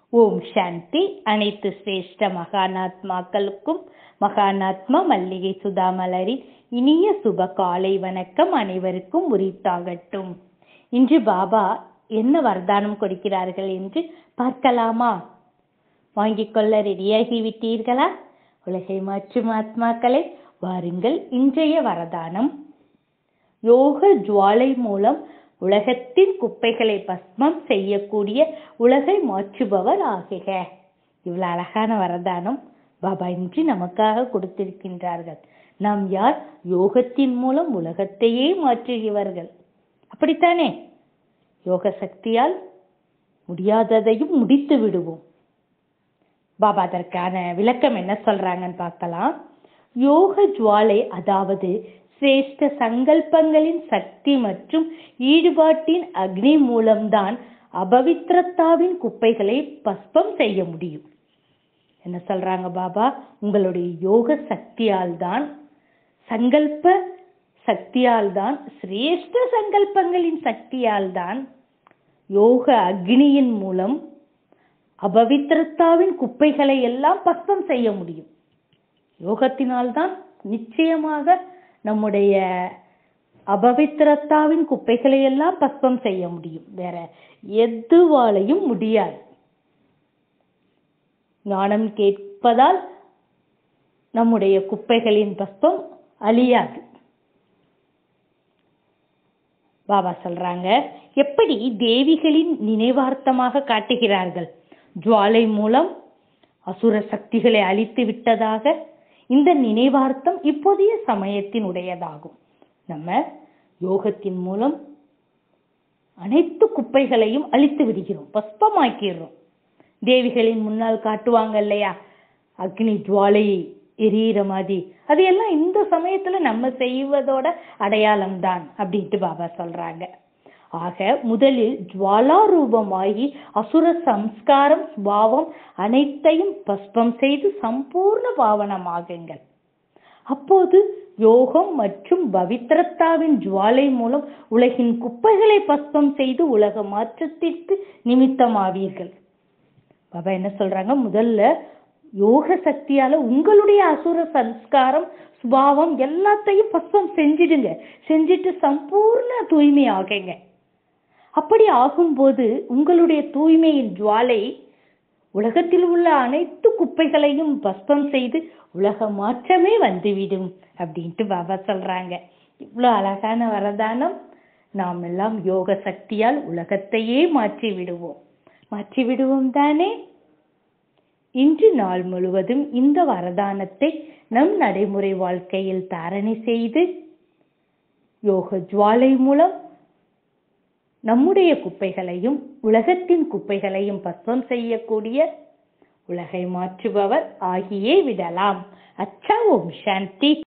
ஓம் சாந்தி அனைத்து சிரேஷ்ட மகானாத்மாக்களுக்கும் மகானாத்மா மல்லிகை சுதாமலரின் இனிய சுப காலை வணக்கம் அனைவருக்கும் உரித்தாகட்டும் இன்று பாபா என்ன வரதானம் கொடுக்கிறார்கள் என்று பார்க்கலாமா வாங்கிக் கொள்ள ரெடியாகி விட்டீர்களா உலகை மாற்றும் ஆத்மாக்களை வாருங்கள் இன்றைய வரதானம் யோக ஜுவாலை மூலம் உலகத்தின் குப்பைகளை பஸ்மம் செய்யக்கூடிய உலகை மாற்றுபவர் ஆகுக இவ்வளவு அழகான வரதானம் பாபா இன்று நமக்காக கொடுத்திருக்கின்றார்கள் நாம் யார் யோகத்தின் மூலம் உலகத்தையே மாற்றுகிறவர்கள் அப்படித்தானே யோக சக்தியால் முடியாததையும் முடித்து விடுவோம் பாபா அதற்கான விளக்கம் என்ன சொல்றாங்கன்னு பார்க்கலாம் யோக ஜுவாலை அதாவது சிரேஷ்ட சங்கல்பங்களின் சக்தி மற்றும் ஈடுபாட்டின் அக்னி மூலம்தான் அபவித்திரத்தாவின் குப்பைகளை பஸ்பம் செய்ய முடியும் என்ன சொல்றாங்க பாபா உங்களுடைய யோக சக்தியால் தான் சங்கல்ப சக்தியால் தான் சிரேஷ்ட சங்கல்பங்களின் சக்தியால் தான் யோக அக்னியின் மூலம் அபவித்திரத்தாவின் குப்பைகளை எல்லாம் பஸ்பம் செய்ய முடியும் யோகத்தினால் தான் நிச்சயமாக நம்முடைய அபவித்திரத்தாவின் குப்பைகளை எல்லாம் பஸ்பம் செய்ய முடியும் வேற எதுவாலையும் முடியாது ஞானம் கேட்பதால் நம்முடைய குப்பைகளின் பஸ்பம் அழியாது பாபா சொல்றாங்க எப்படி தேவிகளின் நினைவார்த்தமாக காட்டுகிறார்கள் ஜுவாலை மூலம் அசுர சக்திகளை அழித்து விட்டதாக இந்த நினைவார்த்தம் இப்போதைய சமயத்தின் உடையதாகும் நம்ம யோகத்தின் மூலம் அனைத்து குப்பைகளையும் அழித்து விடுகிறோம் பஸ்பமாக்கிடுறோம் தேவிகளின் முன்னால் காட்டுவாங்க இல்லையா அக்னி ஜுவாலையை எரியிற மாதிரி அதையெல்லாம் இந்த சமயத்துல நம்ம செய்வதோட அடையாளம் தான் அப்படின்ட்டு பாபா சொல்றாங்க ஆக முதலில் ஜுவாலா ரூபமாகி அசுர சம்ஸ்காரம் சுபாவம் அனைத்தையும் பஸ்பம் செய்து சம்பூர்ண பாவனமாகுங்கள் அப்போது யோகம் மற்றும் பவித்திரத்தாவின் ஜுவாலை மூலம் உலகின் குப்பைகளை பஸ்பம் செய்து உலக மாற்றத்திற்கு நிமித்தமாவீர்கள் பாபா என்ன சொல்றாங்க முதல்ல யோக சக்தியால உங்களுடைய அசுர சம்ஸ்காரம் சுபாவம் எல்லாத்தையும் பஸ்பம் செஞ்சிடுங்க செஞ்சுட்டு சம்பூர்ண தூய்மை ஆகுங்க அப்படி ஆகும்போது உங்களுடைய தூய்மையின் ஜுவாலை உலகத்தில் உள்ள அனைத்து குப்பைகளையும் பஸ்பம் செய்து உலக மாற்றமே வந்துவிடும் அப்படின்ட்டு பாபா சொல்றாங்க இவ்வளோ அழகான வரதானம் நாம் எல்லாம் யோக சக்தியால் உலகத்தையே மாற்றி விடுவோம் மாற்றி விடுவோம் தானே இன்று நாள் முழுவதும் இந்த வரதானத்தை நம் நடைமுறை வாழ்க்கையில் தாரணை செய்து யோக ஜுவாலை மூலம் நம்முடைய குப்பைகளையும் உலகத்தின் குப்பைகளையும் பஸ்வம் செய்யக்கூடிய உலகை மாற்றுபவர் ஆகியே விடலாம் அச்சா ஓம் சாந்தி